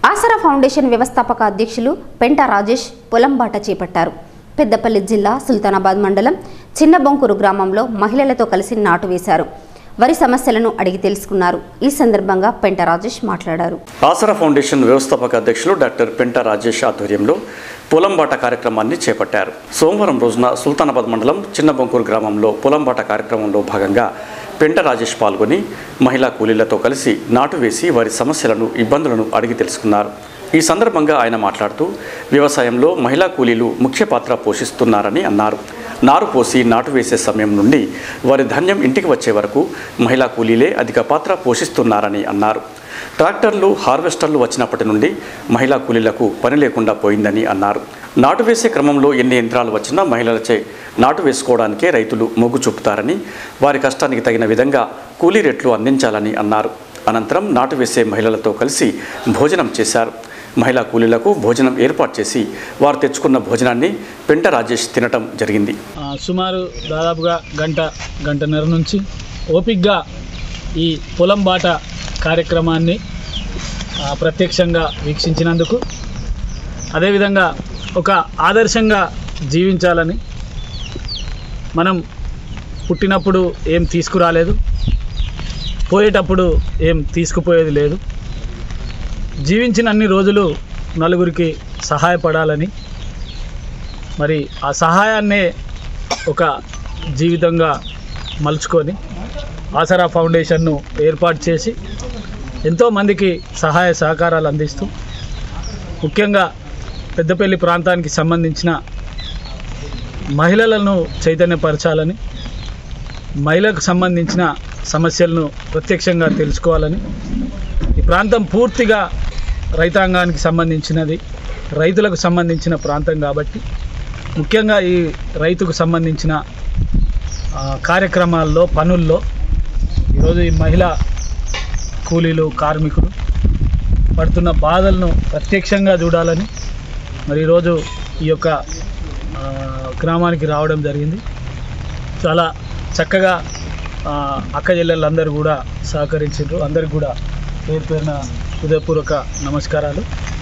ఆసరా foundation వ్యవస్థాపక అధ్యక్షులు పెంట రాజేష్ పొలంబాట చేపట్టారు పెద్దపల్లి జిల్లా సుల్తానాబాద్ మండలం చిన్నబొంకూరు గ్రామంలో మహిళలతో కలిసి నాటు వేశారు వరి సమస్యలను అడిగి తెలుసుకున్నారు ఈ సందర్భంగా పెంట రాజేష్ మాట్లాడారు ఆసరా ఫౌండేషన్ వ్యవస్థాపక అధ్యక్షులు డాక్టర్ పెంట రాజేష్ ఆధ్వర్యంలో పొలంబాట కార్యక్రమాన్ని చేపట్టారు సోమవారం రోజున సుల్తానాబాద్ మండలం చిన్నబొంకూరు గ్రామంలో పొలంబాట కార్యక్రమంలో భాగంగా పెంట రాజేష్ పాల్గొని మహిళా కూలీలతో కలిసి నాటు వేసి వారి సమస్యలను ఇబ్బందులను అడిగి తెలుసుకున్నారు ఈ సందర్భంగా ఆయన మాట్లాడుతూ వ్యవసాయంలో మహిళా కూలీలు ముఖ్య పాత్ర పోషిస్తున్నారని అన్నారు నారు పోసి నాటు వేసే సమయం నుండి వారి ధాన్యం ఇంటికి వచ్చే వరకు మహిళా కూలీలే అధిక పాత్ర పోషిస్తున్నారని అన్నారు ట్రాక్టర్లు హార్వెస్టర్లు వచ్చినప్పటి నుండి మహిళా కూలీలకు పని లేకుండా పోయిందని అన్నారు నాటు వేసే క్రమంలో ఎన్ని యంత్రాలు వచ్చినా మహిళలచే నాటు వేసుకోవడానికే రైతులు మొగ్గు చూపుతారని వారి కష్టానికి తగిన విధంగా కూలీ రేట్లు అందించాలని అన్నారు అనంతరం నాటు వేసే మహిళలతో కలిసి భోజనం చేశారు మహిళా కూలీలకు భోజనం ఏర్పాటు చేసి వారు తెచ్చుకున్న భోజనాన్ని పెంట రాజేష్ తినటం జరిగింది ఆ, సుమారు దాదాపుగా గంట గంటన్నర నుంచి ఓపిక్గా ఈ పొలం బాట కార్యక్రమాన్ని ఆ, ప్రత్యక్షంగా వీక్షించినందుకు అదేవిధంగా ఒక ఆదర్శంగా జీవించాలని మనం పుట్టినప్పుడు ఏం తీసుకురాలేదు పోయేటప్పుడు ఏం తీసుకుపోయేది లేదు జీవించిన అన్ని రోజులు నలుగురికి సహాయపడాలని మరి ఆ సహాయాన్నే ఒక జీవితంగా మలుచుకొని ఆసరా ఫౌండేషన్ను ఏర్పాటు చేసి ఎంతోమందికి సహాయ సహకారాలు అందిస్తూ ముఖ్యంగా పెద్దపల్లి ప్రాంతానికి సంబంధించిన మహిళలను చైతన్యపరచాలని మహిళలకు సంబంధించిన సమస్యలను ప్రత్యక్షంగా తెలుసుకోవాలని ఈ ప్రాంతం పూర్తిగా రైతాంగానికి సంబంధించినది రైతులకు సంబంధించిన ప్రాంతం కాబట్టి ముఖ్యంగా ఈ రైతుకు సంబంధించిన ఆ, కార్యక్రమాల్లో పనుల్లో ఈరోజు ఈ మహిళా కూలీలు కార్మికులు పడుతున్న బాధలను ప్రత్యక్షంగా చూడాలని మరి ఈరోజు ఈ యొక్క ఆ, గ్రామానికి రావడం జరిగింది చాలా చక్కగా ఆ, అక్క చెల్లెళ్ళందరూ కూడా సహకరించారు అందరికి కూడా పేరు పేరున హృదయపూర్వక నమస్కారాలు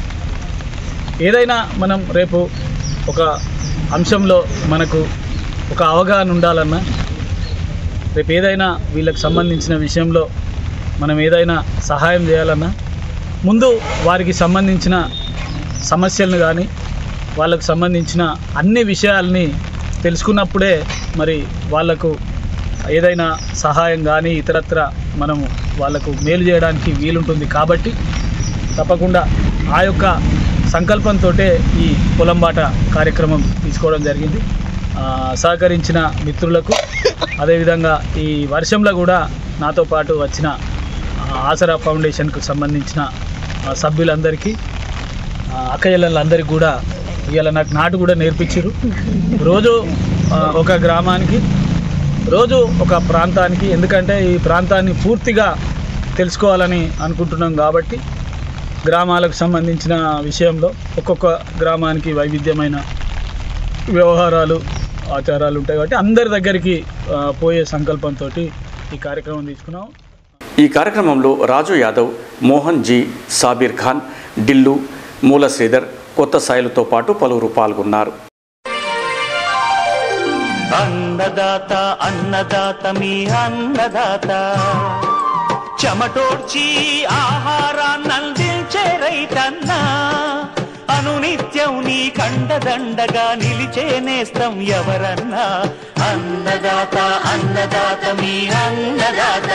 ఏదైనా మనం రేపు ఒక అంశంలో మనకు ఒక అవగాహన ఉండాలన్నా రేపు ఏదైనా వీళ్ళకి సంబంధించిన విషయంలో మనం ఏదైనా సహాయం చేయాలన్నా ముందు వారికి సంబంధించిన సమస్యలను కానీ వాళ్ళకు సంబంధించిన అన్ని విషయాల్ని తెలుసుకున్నప్పుడే మరి వాళ్ళకు ఏదైనా సహాయం కానీ ఇతరత్ర మనము వాళ్ళకు మేలు చేయడానికి వీలుంటుంది కాబట్టి తప్పకుండా ఆ యొక్క సంకల్పంతో ఈ పొలంబాట కార్యక్రమం తీసుకోవడం జరిగింది ఆ, సహకరించిన మిత్రులకు అదేవిధంగా ఈ వర్షంలో కూడా నాతో పాటు వచ్చిన ఆ, ఆసరా ఫౌండేషన్కు సంబంధించిన ఆ, సభ్యులందరికీ ఆ, అక్కయ్యలందరికీ కూడా ఇవాళ నాకు నాటు కూడా నేర్పించారు రోజు ఆ, ఒక గ్రామానికి రోజు ఒక ప్రాంతానికి ఎందుకంటే ఈ ప్రాంతాన్ని పూర్తిగా తెలుసుకోవాలని అనుకుంటున్నాం కాబట్టి గ్రామాలకు సంబంధించిన విషయంలో ఒక్కొక్క గ్రామానికి వైవిధ్యమైన వ్యవహారాలు ఆచారాలు ఉంటాయి కాబట్టి అందరి దగ్గరికి ఆ, పోయే సంకల్పంతో ఈ కార్యక్రమం తీసుకున్నాం ఈ కార్యక్రమంలో రాజు యాదవ్ మోహన్ జీ సాబీర్ ఖాన్ డిల్లు మూల శ్రీధర్ కొత్త సాయిలతో పాటు పలువురు పాల్గొన్నారు అన్నదాత అన్నదాత మీ అన్నదాత చెమటోడ్చి ఆహారాన్నందించే రైతన్నా అనునిత్యం నీ కండదండగా నిలిచే నేస్తం ఎవరన్నా అన్నదాత అన్నదాత మీ అన్నదాత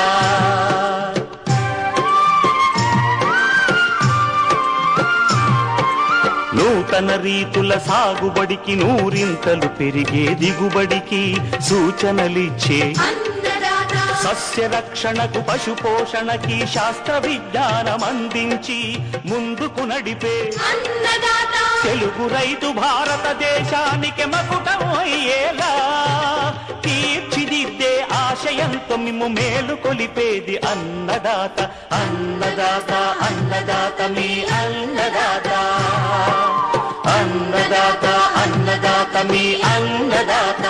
నూతన రీతుల సాగుబడికి నూరింతలు పెరిగే దిగుబడికి సూచనలిచ్చే సస్య రక్షణకు పశు పోషణకి శాస్త్ర విజ్ఞానం అందించి ముందుకు నడిపే తెలుగు రైతు భారతదేశానికి మకుటం అయ్యేలా తీర్చిదిద్దే ఆశయంతో మిమ్ము మేలు కొలిపేది అన్నదాత అన్నదాత అన్నదాత మీ అన్నదాత అన్నదాత అన్నదాత మీ అన్నదాత